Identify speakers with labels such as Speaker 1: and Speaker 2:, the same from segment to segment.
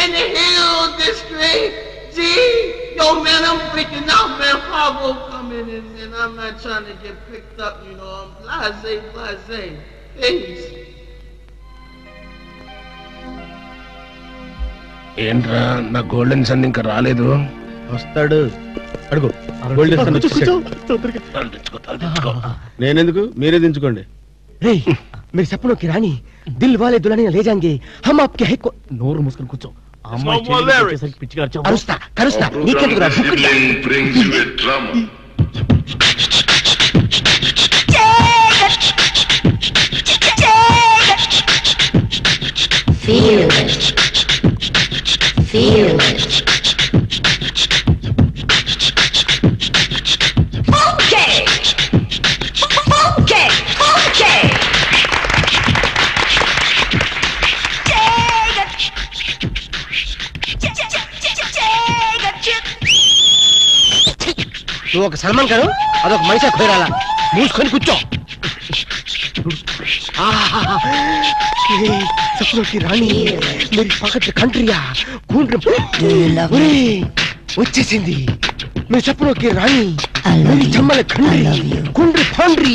Speaker 1: in the hill district. Gee, yo, man, I'm freaking out, man. Fargo coming in, and I'm not trying to get picked up, you know. I'm blase, blase. Peace.
Speaker 2: ఏంట్రా నా golden sun ఇంకా రాలేదు
Speaker 3: వస్తాడు అడుగు gold ఇస్తాను, వచ్చేసాడు.
Speaker 2: తలదించుకో, తలదించుకో.
Speaker 3: నేనెందుకు మీరే దించుకోండి
Speaker 4: రే మీరు చెప్పను కి రాణి దిల్ వాలే దులాని లే జాంగే హమ్ ఆప్కే హై కో
Speaker 5: నోరు మూసుకొని కూర్చో ఆ అమ్మాయి చేతికి వచ్చేసరికి పిచ్చిగా అరిచావు.
Speaker 4: కరుస్తా కరుస్తా నీకెందుకు రా బుక్కుడియా.
Speaker 6: Sibling brings you a drama.
Speaker 7: Feel it. Feel it. Funky! Funky! Funky!
Speaker 4: నువ్వు ఒక సల్మాన్ గారు అదొక మనిషి ఖోరాలా మూసుకొని కూర్చో ఆహాహా. ఏ, సప్నో కి రాణి మీరు పక్కన కంట్రీయా కూండ్రి ఒరే, వచ్చేసింది మీరు సప్నోకి రాణి మీరు చమ్మల కండ్రి కుండ్రి పాండ్రి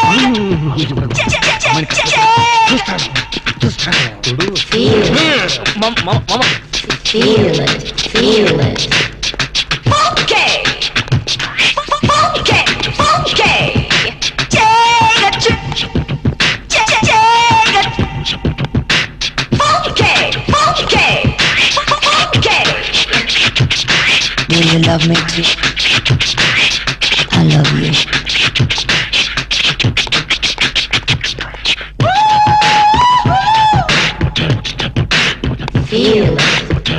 Speaker 4: చూస్తాను చూస్తాను
Speaker 5: మామ, మామ, మామ.
Speaker 7: Feel it. Feel it. Funky! Funky! Funky! Funky! Funky! Funky!
Speaker 8: Do you love me too? I love you.
Speaker 7: Feel it.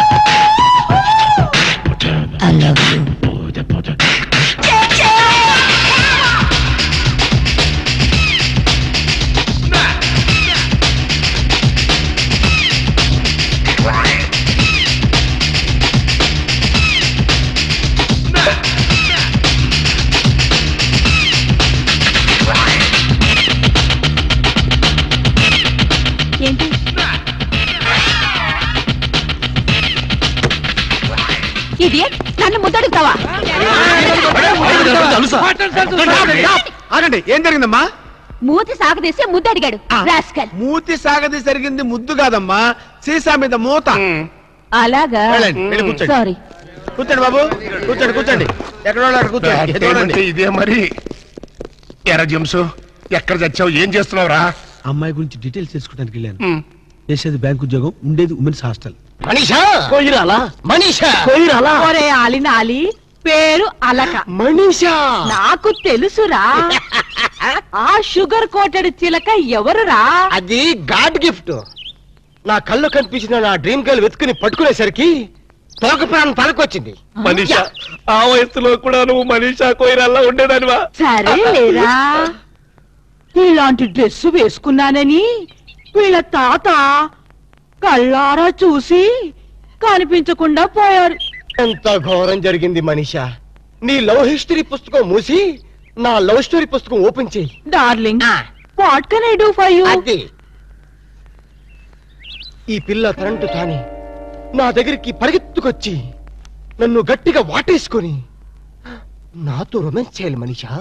Speaker 8: I love you.
Speaker 9: ఏంటి ఇడియట్ నన్ను ముద్దడుగుతావా
Speaker 3: ఆగండి ఏం జరిగిందమ్మా
Speaker 9: మూతి సాగదీసి ముద్దడిగాడు రాస్కల్
Speaker 3: మూతి సాగది జరిగింది ముద్దు కాదమ్మా సీసా మీద మూత
Speaker 9: అలాగా
Speaker 3: వెళ్ళండి, వెళ్ళి కూర్చోండి.
Speaker 9: సారీ
Speaker 3: కూర్చోండి బాబు కూర్చోండి కూర్చోండి ఎక్కడ వాళ్ళు అక్కడ కూర్చోండి
Speaker 2: బ్యాడ్
Speaker 3: ఎదురుండి.
Speaker 2: ఏమంటే ఇదే మరి ఎరా జంసు ఎక్కడ చచ్చావు ఏం చేస్తున్నావురా
Speaker 3: అమ్మాయి గురించి డీటెయిల్స్ తెలుసుకోవడానికి వెళ్ళాను చేసేది బ్యాంక్ ఉద్యోగం ఉండేది ఉమెన్స్ హాస్టల్
Speaker 4: మనీషా
Speaker 5: కొయ్యిరాలా
Speaker 4: మనీషా
Speaker 5: కొయ్యిరాలా
Speaker 9: ఒరే ఆలినాలి పేరు అలక
Speaker 4: మనీషా
Speaker 9: నాకు తెలుసురా ఆ షుగర్ కోటెడ్ చిలక ఎవరురా
Speaker 4: అది గాడ్ గిఫ్ట్ నా కళ్ళు కనిపించిన నా డ్రీమ్ గర్ల్ వెతుకుని పట్టుకునేసరికి తోక ప్రాణం తలకొచ్చింది
Speaker 5: మనీషా ఆ వయసులో కూడా నువ్వు మనీషా కొయ్యిరాలా ఉండేదానివా
Speaker 9: సరే లేరా ఇలాంటి డ్రెస్ వేసుకున్నానని వీళ్ళ తాత కళ్ళారా చూసి కనిపించకుండా పోయారు
Speaker 4: ఎంత ఘోరం జరిగింది మనీషా నీ లవ్ హిస్టరీ పుస్తకం మూసి నా లవ్ స్టోరీ పుస్తకం ఓపెన్ చేయి
Speaker 9: darling what can I do for you
Speaker 4: అది ఈ పిల్ల కరెంటు తాని నా దగ్గరికి పరిగెత్తుకొచ్చి నన్ను గట్టిగా వాటేసుకొని నాతో రొమాన్స్ చేయాలి మనిషా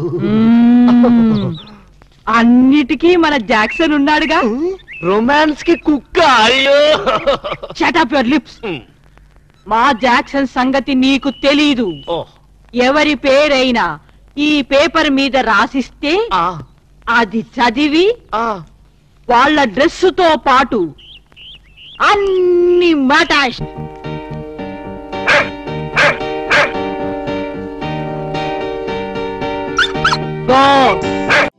Speaker 9: అన్నిటికీ మన జాక్సన్ ఉన్నాడుగా
Speaker 4: రొమాన్స్ కి కుక్క అయ్యో
Speaker 9: షటప్ యువర్ లిప్స్ మా జాక్సన్ సంగతి నీకు తెలీదు
Speaker 5: ఓ
Speaker 9: ఎవరి పేరైనా ఈ పేపర్ మీద రాసిస్తే
Speaker 4: ఆ,
Speaker 9: అది చదివి
Speaker 4: ఆ,
Speaker 9: వాళ్ళ డ్రెస్సుతో పాటు అన్ని మటాష్ గో